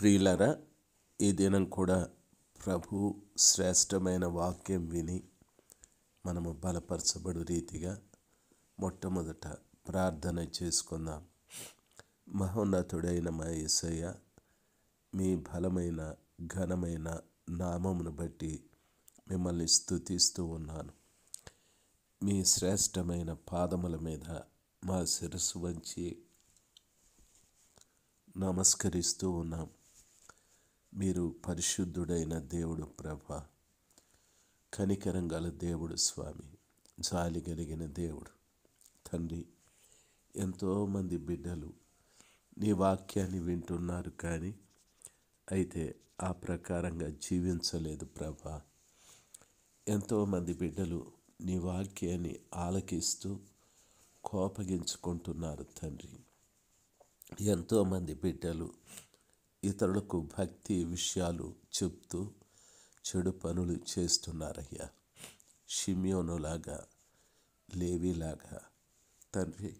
ప్రియులరా ఈ దినం కూడా ప్రభు శ్రేష్టమైన వాక్యం విని మనము బలపరచబడు రీతిగా మొట్టమొదట ప్రార్థన చేసుకుందాం మహోన్నతుడైన మా యేసయ్య మీ బలమైన ఘనమైన నామమును బట్టి మిమ్మల్ని స్తుతిస్తూ ఉన్నాను మీ శ్రేష్టమైన పాదముల మీద మా శిరస్సు వంచి నమస్కరిస్తూ ఉన్నాం మీరు పరిశుద్ధుడైన దేవుడు ప్రభ కనికరం గల దేవుడు స్వామి జాలి కలిగిన దేవుడు తండ్రి ఎంతోమంది బిడ్డలు నీ వాక్యాన్ని వింటున్నారు కానీ అయితే ఆ ప్రకారంగా జీవించలేదు ప్రభా ఎంతోమంది బిడ్డలు నీ వాక్యాన్ని ఆలకిస్తూ కోపగించుకుంటున్నారు తండ్రి ఎంతోమంది బిడ్డలు ఇతరులకు భక్తి విషయాలు చెప్తూ చెడు పనులు చేస్తున్నారయ్యా షిమ్యోనులాగా లేవిలాగా తండ్రి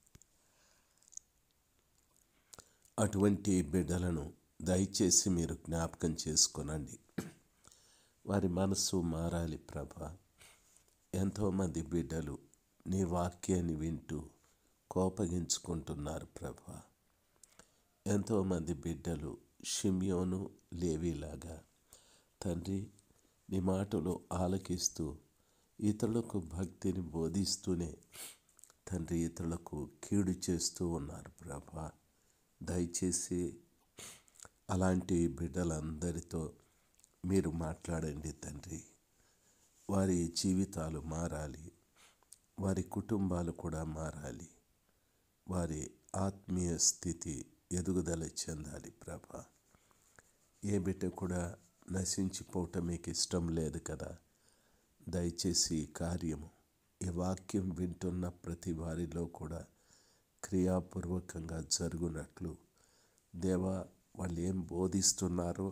అటువంటి బిడ్డలను దయచేసి మీరు జ్ఞాపకం చేసుకొనండి వారి మనసు మారాలి ప్రభ ఎంతోమంది బిడ్డలు నీ వాక్యాన్ని వింటూ కోపగించుకుంటున్నారు ప్రభ ఎంతోమంది బిడ్డలు షిమ్యోను లేవిలాగా తండ్రి నీ మాటలు ఆలకిస్తూ ఇతరులకు భక్తిని బోధిస్తూనే తండ్రి ఇతరులకు కీడు చేస్తూ ఉన్నారు ప్రభా దయచేసి అలాంటి బిడ్డలందరితో మీరు మాట్లాడండి తండ్రి వారి జీవితాలు మారాలి వారి కుటుంబాలు కూడా మారాలి వారి ఆత్మీయ స్థితి ఎదుగుదల చెందాలి ప్రభ ఏ బిడ్డ కూడా నశించిపోవటం మీకు ఇష్టం లేదు కదా దయచేసి ఈ కార్యము ఈ వాక్యం వింటున్న ప్రతి వారిలో కూడా క్రియాపూర్వకంగా జరుగునట్లు దేవా వాళ్ళు ఏం బోధిస్తున్నారో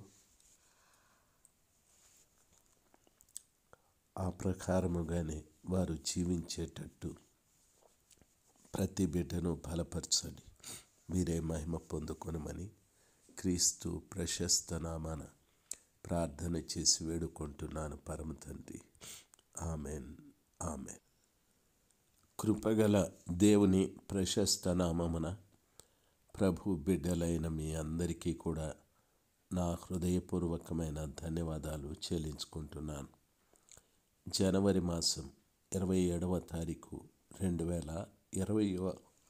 ఆ ప్రకారముగానే వారు జీవించేటట్టు ప్రతి బిడ్డను బలపరచండి మీరే మహిమ పొందుకొనమని క్రీస్తు ప్రశస్త నామాన ప్రార్థన చేసి వేడుకుంటున్నాను పరమ తండ్రి ఆమెన్ ఆమెన్ కృపగల దేవుని ప్రశస్త నామమున ప్రభు బిడ్డలైన మీ అందరికీ కూడా నా హృదయపూర్వకమైన ధన్యవాదాలు చెల్లించుకుంటున్నాను జనవరి మాసం ఇరవై ఏడవ తారీఖు రెండు వేల ఇరవయో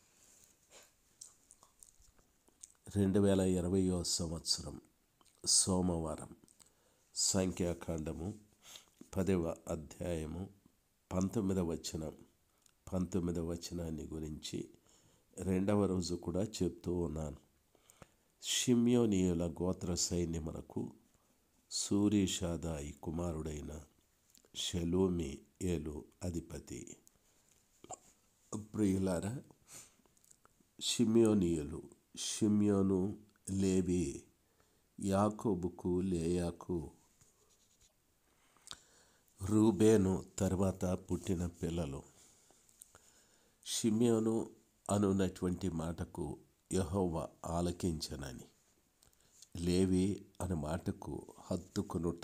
రెండు వేల ఇరవయో సంవత్సరం సోమవారం సంఖ్యాకాండము పదవ అధ్యాయము పంతొమ్మిదవ వచనం పంతొమ్మిదవ వచనాన్ని గురించి రెండవ రోజు కూడా చెప్తూ ఉన్నాను షిమ్యోనియుల గోత్ర సైన్యమునకు సూర్యషాదాయి కుమారుడైన షెలోమి ఏలు అధిపతి ప్రియులారా షిమ్యోనియులు షిమ్యోను లేవి యాకోబుకు లేయాకు రూబేను తర్వాత పుట్టిన పిల్లలు షిమ్యోను అనున్నటువంటి మాటకు యహోవ ఆలకించనని లేవి అనే మాటకు హత్తుకునుట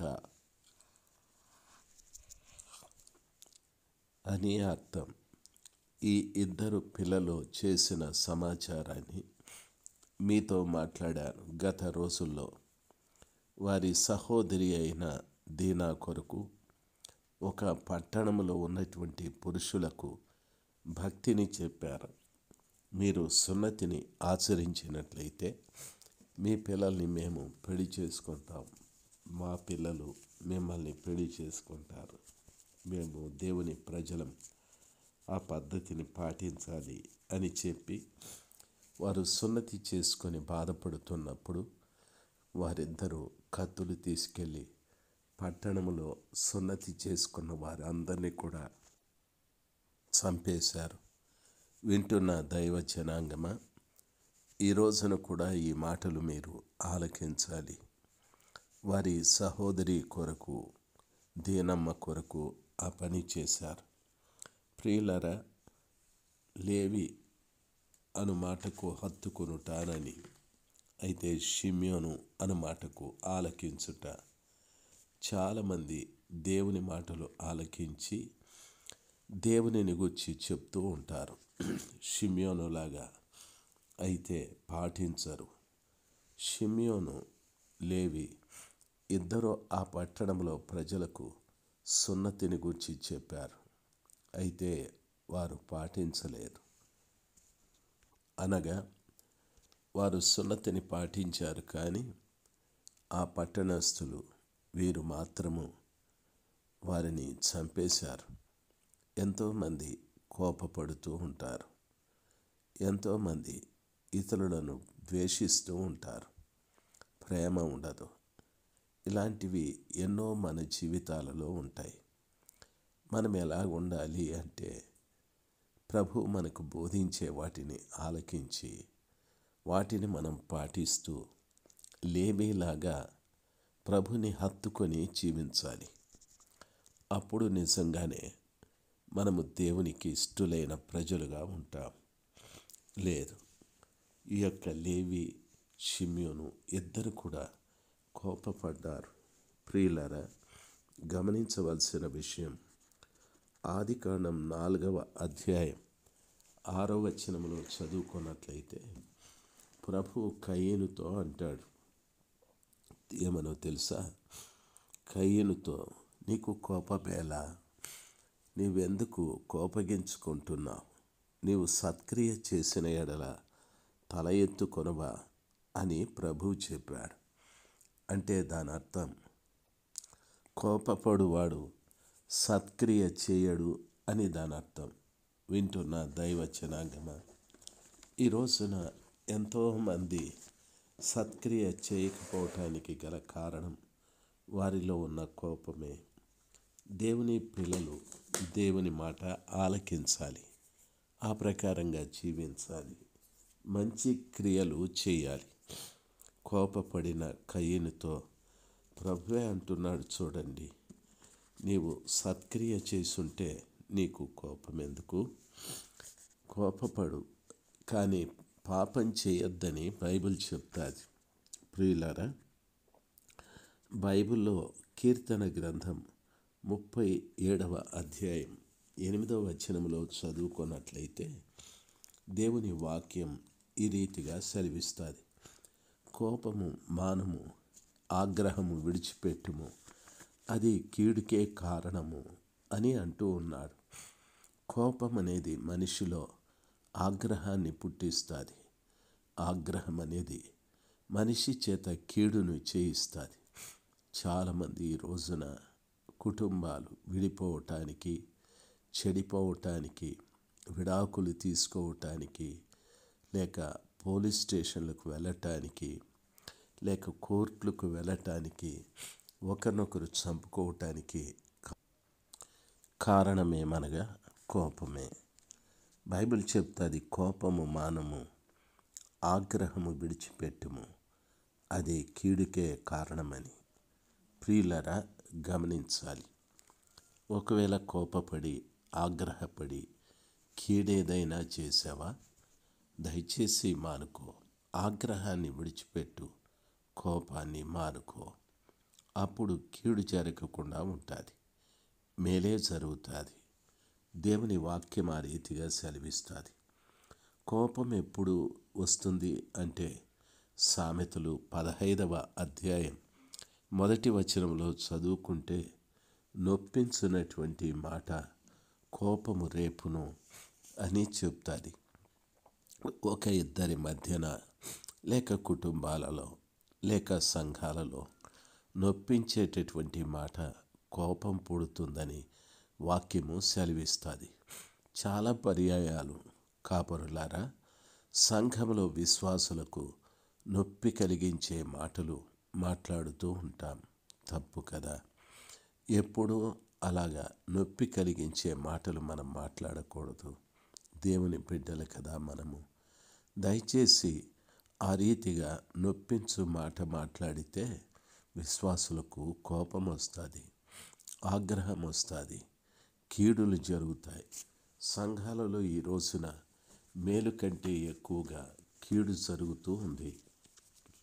అని అర్థం ఈ ఇద్దరు పిల్లలు చేసిన సమాచారాన్ని మీతో మాట్లాడాను గత రోజుల్లో వారి సహోదరి అయిన దీనా కొరకు ఒక పట్టణంలో ఉన్నటువంటి పురుషులకు భక్తిని చెప్పారు మీరు సున్నతిని ఆచరించినట్లయితే మీ పిల్లల్ని మేము పెళ్లి చేసుకుంటాం మా పిల్లలు మిమ్మల్ని పెళ్లి చేసుకుంటారు మేము దేవుని ప్రజలం ఆ పద్ధతిని పాటించాలి అని చెప్పి వారు సున్నతి చేసుకొని బాధపడుతున్నప్పుడు వారిద్దరూ కత్తులు తీసుకెళ్ళి పట్టణంలో సున్నతి చేసుకున్న వారందరినీ కూడా చంపేశారు వింటున్న దైవ జనాంగమా ఈ రోజున కూడా ఈ మాటలు మీరు ఆలకించాలి వారి సహోదరి కొరకు దీనమ్మ కొరకు ఆ పని చేశారు ప్రియులరా లేవి అను మాటకు హత్తుకొనుటానని అయితే షిమ్యోను అను మాటకు ఆలకించుట చాలామంది దేవుని మాటలు ఆలకించి దేవునిని గురించి చెప్తూ ఉంటారు షిమ్యోనులాగా అయితే పాటించరు షిమ్యోను లేవి ఇద్దరు ఆ పట్టణంలో ప్రజలకు సున్నతిని గురించి చెప్పారు అయితే వారు పాటించలేదు అనగా వారు సున్నతిని పాటించారు కానీ ఆ పట్టణస్థులు వీరు మాత్రము వారిని చంపేశారు ఎంతోమంది కోపపడుతూ ఉంటారు ఎంతోమంది ఇతరులను ద్వేషిస్తూ ఉంటారు ప్రేమ ఉండదు ఇలాంటివి ఎన్నో మన జీవితాలలో ఉంటాయి మనం ఎలా ఉండాలి అంటే ప్రభు మనకు బోధించే వాటిని ఆలకించి వాటిని మనం పాటిస్తూ లేమీలాగా ప్రభుని హత్తుకొని జీవించాలి అప్పుడు నిజంగానే మనము దేవునికి ఇష్టలైన ప్రజలుగా ఉంటాం లేదు ఈ యొక్క లేవి షిమ్యోను ఇద్దరు కూడా కోపపడ్డారు ప్రియులరా గమనించవలసిన విషయం ఆదికాండం నాలుగవ అధ్యాయం ఆరో వచనంలో చదువుకున్నట్లయితే ప్రభు కయ్యనుతో అంటాడు ఏమనో తెలుసా కయ్యనుతో నీకు కోపమేలా నీవెందుకు కోపగించుకుంటున్నావు నీవు సత్క్రియ చేసిన ఎడల తల ఎత్తుకొనవా అని ప్రభువు చెప్పాడు అంటే దాని అర్థం కోపపడువాడు సత్క్రియ చేయడు అని దాని అర్థం వింటున్న దైవచనాంగమ ఈ రోజున ఎంతోమంది సత్క్రియ చేయకపోవటానికి గల కారణం వారిలో ఉన్న కోపమే దేవుని పిల్లలు దేవుని మాట ఆలకించాలి ఆ ప్రకారంగా జీవించాలి మంచి క్రియలు చేయాలి కోపపడిన కయ్యనుతో ప్రభువే అంటున్నాడు చూడండి నీవు సత్క్రియ చేసుంటే నీకు కోపం ఎందుకు కోపపడు కానీ పాపం చేయొద్దని బైబిల్ చెప్తాది ప్రియులారా బైబిల్లో కీర్తన గ్రంథం ముప్పై ఏడవ అధ్యాయం ఎనిమిదవ వచనంలో చదువుకున్నట్లయితే దేవుని వాక్యం ఈ రీతిగా సెలవిస్తుంది కోపము మానము ఆగ్రహము విడిచిపెట్టుము అది కీడుకే కారణము అని అంటూ ఉన్నాడు కోపం అనేది మనిషిలో ఆగ్రహాన్ని పుట్టిస్తుంది ఆగ్రహం అనేది మనిషి చేత కీడును చేయిస్తుంది చాలామంది ఈ రోజున కుటుంబాలు విడిపోవటానికి చెడిపోవటానికి విడాకులు తీసుకోవటానికి లేక పోలీస్ స్టేషన్లకు వెళ్ళటానికి లేక కోర్టులకు వెళ్ళటానికి ఒకరినొకరు చంపుకోవటానికి కారణమేమనగా కోపమే బైబిల్ చెప్తుంది కోపము మానము ఆగ్రహము విడిచిపెట్టుము అదే కీడుకే కారణమని ప్రియులరా గమనించాలి ఒకవేళ కోపపడి ఆగ్రహపడి కీడేదైనా చేసావా దయచేసి మానుకో ఆగ్రహాన్ని విడిచిపెట్టు కోపాన్ని మానుకో అప్పుడు కీడు జరగకుండా ఉంటుంది మేలే జరుగుతుంది దేవుని వాక్యం ఆ రీతిగా సెలవిస్తుంది కోపం ఎప్పుడు వస్తుంది అంటే సామెతలు పదహైదవ అధ్యాయం మొదటి వచనంలో చదువుకుంటే నొప్పించున్నటువంటి మాట కోపము రేపును అని చెప్తుంది ఒక ఇద్దరి మధ్యన లేక కుటుంబాలలో లేక సంఘాలలో నొప్పించేటటువంటి మాట కోపం పుడుతుందని వాక్యము సెలవిస్తుంది చాలా పర్యాయాలు కాపరులారా సంఘంలో విశ్వాసులకు నొప్పి కలిగించే మాటలు మాట్లాడుతూ ఉంటాం తప్పు కదా ఎప్పుడూ అలాగా నొప్పి కలిగించే మాటలు మనం మాట్లాడకూడదు దేవుని బిడ్డలు కదా మనము దయచేసి ఆ రీతిగా నొప్పించు మాట మాట్లాడితే విశ్వాసులకు కోపం వస్తుంది ఆగ్రహం వస్తుంది కీడులు జరుగుతాయి సంఘాలలో ఈ రోజున మేలు కంటే ఎక్కువగా కీడు జరుగుతూ ఉంది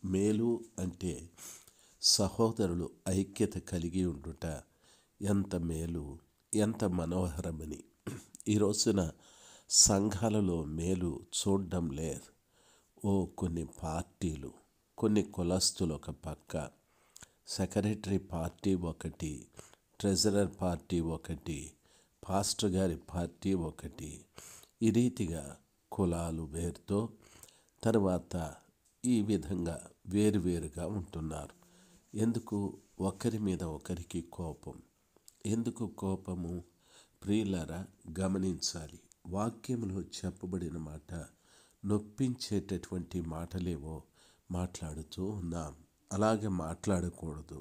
మేలు అంటే సహోదరులు ఐక్యత కలిగి ఉండుట ఎంత మేలు ఎంత మనోహరమని ఈ రోజున సంఘాలలో మేలు చూడడం లేదు ఓ కొన్ని పార్టీలు కొన్ని కులస్తులు ఒక పక్క సెక్రటరీ పార్టీ ఒకటి ట్రెజరర్ పార్టీ ఒకటి పాస్టర్ గారి పార్టీ ఒకటి ఈ రీతిగా కులాలు వేరుతో తర్వాత ఈ విధంగా వేరువేరుగా ఉంటున్నారు ఎందుకు ఒకరి మీద ఒకరికి కోపం ఎందుకు కోపము ప్రియులరా గమనించాలి వాక్యంలో చెప్పబడిన మాట నొప్పించేటటువంటి మాటలేవో మాట్లాడుతూ ఉన్నాం అలాగే మాట్లాడకూడదు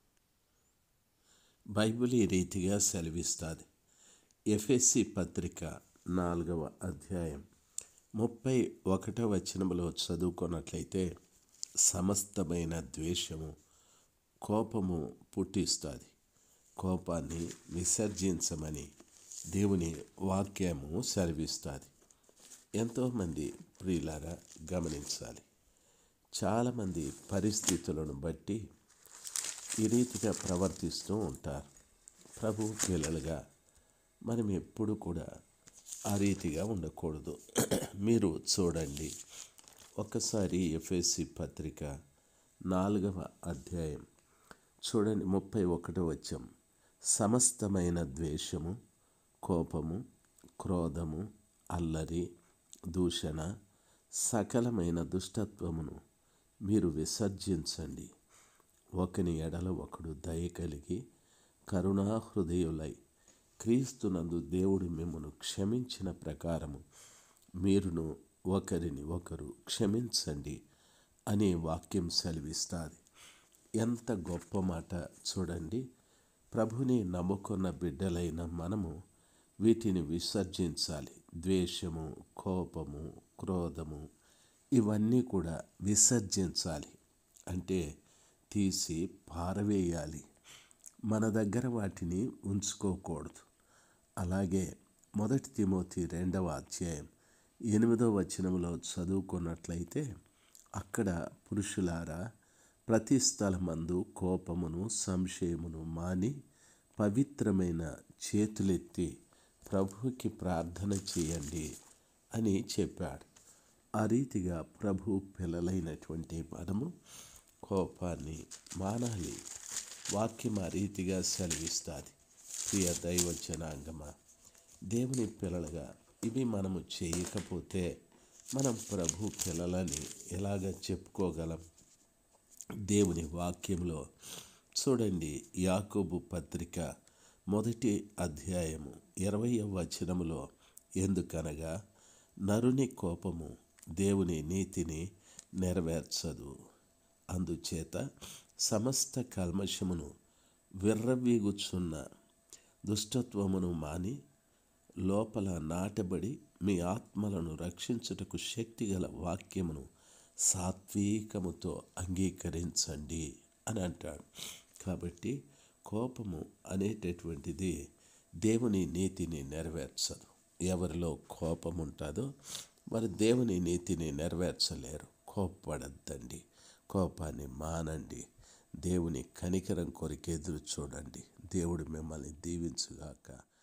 బైబిల్ ఈ రీతిగా సెలవిస్తుంది ఎఫ్ఎస్సి పత్రిక నాలుగవ అధ్యాయం ముప్పై ఒకటో వచనములో చదువుకున్నట్లయితే సమస్తమైన ద్వేషము కోపము పుట్టిస్తుంది కోపాన్ని విసర్జించమని దేవుని వాక్యము సెలవిస్తుంది ఎంతోమంది ప్రియులారా గమనించాలి చాలామంది పరిస్థితులను బట్టి ఈ రీతిగా ప్రవర్తిస్తూ ఉంటారు ప్రభు పిల్లలుగా మనం ఎప్పుడు కూడా ఆ రీతిగా ఉండకూడదు మీరు చూడండి ఒక్కసారి ఎఫ్ఎస్సి పత్రిక నాలుగవ అధ్యాయం చూడండి ముప్పై ఒకటో వచ్చం సమస్తమైన ద్వేషము కోపము క్రోధము అల్లరి దూషణ సకలమైన దుష్టత్వమును మీరు విసర్జించండి ఒకని ఎడల ఒకడు దయ కలిగి కరుణాహృదయులై క్రీస్తునందు దేవుడు మిమ్మను క్షమించిన ప్రకారము మీరును ఒకరిని ఒకరు క్షమించండి అనే వాక్యం సెలవిస్తుంది ఎంత గొప్ప మాట చూడండి ప్రభుని నమ్ముకున్న బిడ్డలైన మనము వీటిని విసర్జించాలి ద్వేషము కోపము క్రోధము ఇవన్నీ కూడా విసర్జించాలి అంటే తీసి పారవేయాలి మన దగ్గర వాటిని ఉంచుకోకూడదు అలాగే మొదటి తిమోతి రెండవ అధ్యాయం ఎనిమిదవ వచనంలో చదువుకున్నట్లయితే అక్కడ పురుషులారా ప్రతి స్థలమందు కోపమును సంశయమును మాని పవిత్రమైన చేతులెత్తి ప్రభువుకి ప్రార్థన చేయండి అని చెప్పాడు ఆ రీతిగా ప్రభు పిల్లలైనటువంటి మనము కోపాన్ని మానాలి వాక్యం ఆ రీతిగా సెలవిస్తుంది ప్రియ దైవ జనాంగమా దేవుని పిల్లలుగా ఇవి మనము చేయకపోతే మనం ప్రభు పిల్లలని ఎలాగ చెప్పుకోగలం దేవుని వాక్యంలో చూడండి యాకోబు పత్రిక మొదటి అధ్యాయము ఇరవై వచనములో ఎందుకనగా నరుని కోపము దేవుని నీతిని నెరవేర్చదు అందుచేత సమస్త కల్మషమును విర్రవీగుచున్న దుష్టత్వమును మాని లోపల నాటబడి మీ ఆత్మలను రక్షించుటకు శక్తిగల వాక్యమును సాత్వికముతో అంగీకరించండి అని అంటాడు కాబట్టి కోపము అనేటటువంటిది దేవుని నీతిని నెరవేర్చదు ఎవరిలో కోపం ఉంటుందో మరి దేవుని నీతిని నెరవేర్చలేరు కోప్పడద్దండి కోపాన్ని మానండి దేవుని కనికరం కొరకు ఎదురు చూడండి దేవుడు మిమ్మల్ని దీవించుగాక